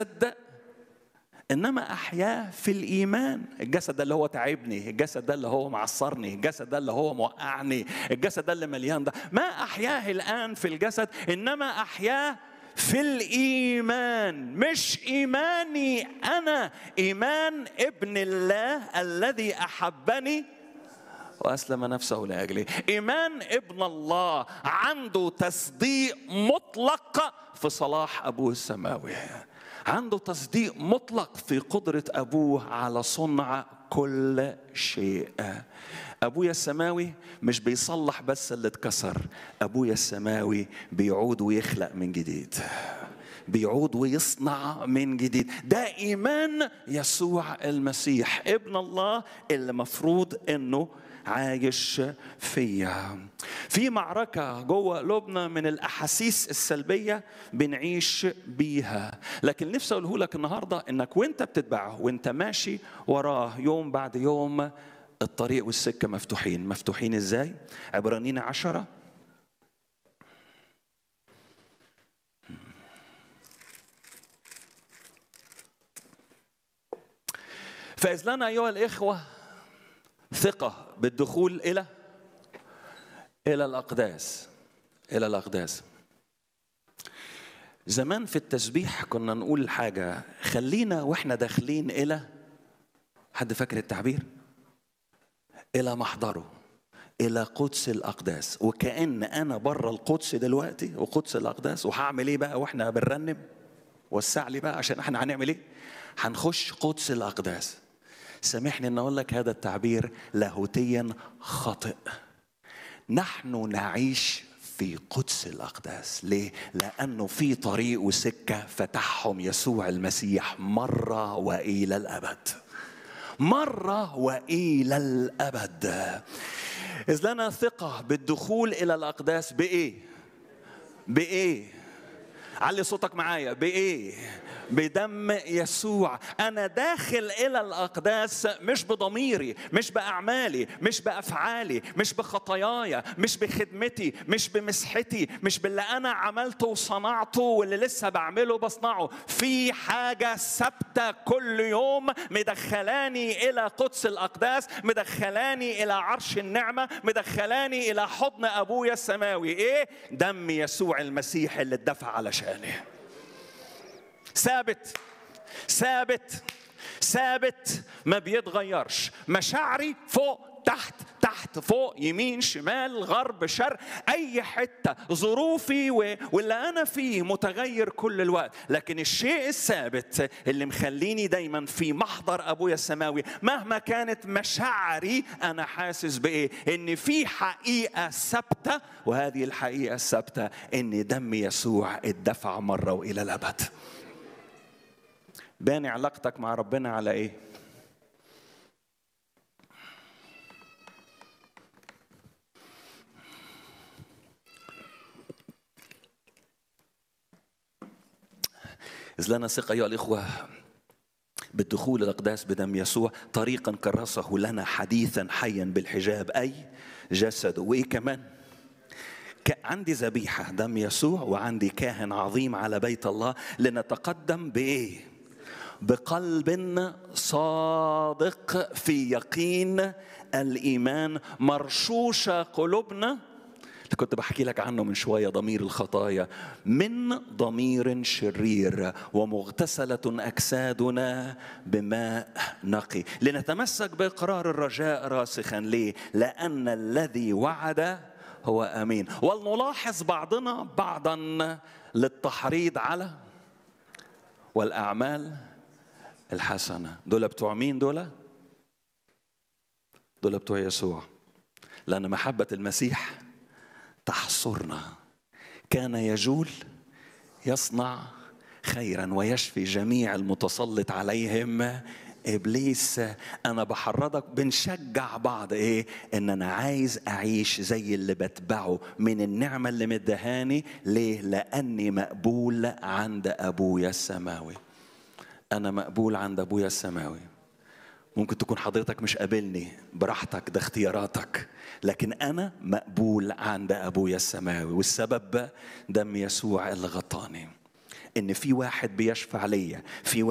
انما احياه في الايمان الجسد ده اللي هو تعبني الجسد ده اللي هو معصرني الجسد ده اللي هو موقعني الجسد ده اللي مليان ده ما احياه الان في الجسد انما احياه في الايمان مش ايماني انا ايمان ابن الله الذي احبني واسلم نفسه لاجلي ايمان ابن الله عنده تصديق مطلق في صلاح ابوه السماوي عنده تصديق مطلق في قدره ابوه على صنع كل شيء ابويا السماوي مش بيصلح بس اللي اتكسر ابويا السماوي بيعود ويخلق من جديد بيعود ويصنع من جديد ده ايمان يسوع المسيح ابن الله اللي مفروض انه عايش فيا في معركة جوه قلوبنا من الأحاسيس السلبية بنعيش بيها لكن نفسي أقوله لك النهاردة إنك وإنت بتتبعه وإنت ماشي وراه يوم بعد يوم الطريق والسكة مفتوحين مفتوحين إزاي؟ عبرانيين عشرة فإذ لنا أيها الإخوة ثقة بالدخول إلى إلى الأقداس إلى الأقداس زمان في التسبيح كنا نقول حاجة خلينا وإحنا داخلين إلى حد فاكر التعبير؟ إلى محضره إلى قدس الأقداس وكأن أنا بره القدس دلوقتي وقدس الأقداس وهعمل إيه بقى وإحنا بنرنم وسع لي بقى عشان إحنا هنعمل إيه؟ هنخش قدس الأقداس سامحني ان اقول لك هذا التعبير لاهوتيا خاطئ نحن نعيش في قدس الاقداس ليه لانه في طريق وسكه فتحهم يسوع المسيح مره والى الابد مره والى الابد اذ لنا ثقه بالدخول الى الاقداس بايه بايه علي صوتك معايا بايه بدم يسوع انا داخل الى الاقداس مش بضميري مش باعمالي مش بافعالي مش بخطاياي مش بخدمتي مش بمسحتي مش باللي انا عملته وصنعته واللي لسه بعمله بصنعه في حاجه ثابته كل يوم مدخلاني الى قدس الاقداس مدخلاني الى عرش النعمه مدخلاني الى حضن ابويا السماوي ايه دم يسوع المسيح اللي اتدفع علشانه ثابت ثابت ثابت ما بيتغيرش مشاعري فوق تحت تحت فوق يمين شمال غرب شرق اي حته ظروفي واللي انا فيه متغير كل الوقت لكن الشيء الثابت اللي مخليني دايما في محضر ابويا السماوي مهما كانت مشاعري انا حاسس بايه ان في حقيقه ثابته وهذه الحقيقه الثابته ان دم يسوع اتدفع مره والى الابد باني علاقتك مع ربنا على ايه إذ لنا ثقة أيها الإخوة بالدخول الأقداس بدم يسوع طريقا كرسه لنا حديثا حيا بالحجاب أي جسده وإيه كمان عندي ذبيحة دم يسوع وعندي كاهن عظيم على بيت الله لنتقدم بإيه بقلب صادق في يقين الإيمان مرشوشة قلوبنا اللي كنت بحكي لك عنه من شويه ضمير الخطايا من ضمير شرير ومغتسله اجسادنا بماء نقي لنتمسك باقرار الرجاء راسخا ليه لان الذي وعد هو امين ولنلاحظ بعضنا بعضا للتحريض على والاعمال الحسنه دول بتوع مين دول دول بتوع يسوع لان محبه المسيح تحصرنا كان يجول يصنع خيرا ويشفي جميع المتسلط عليهم ابليس انا بحرضك بنشجع بعض ايه ان انا عايز اعيش زي اللي بتبعه من النعمه اللي مدهاني ليه لاني مقبول عند ابويا السماوي انا مقبول عند ابويا السماوي ممكن تكون حضرتك مش قابلني براحتك ده اختياراتك لكن انا مقبول عند ابويا السماوي والسبب دم يسوع اللي غطاني ان في واحد بيشفع ليا في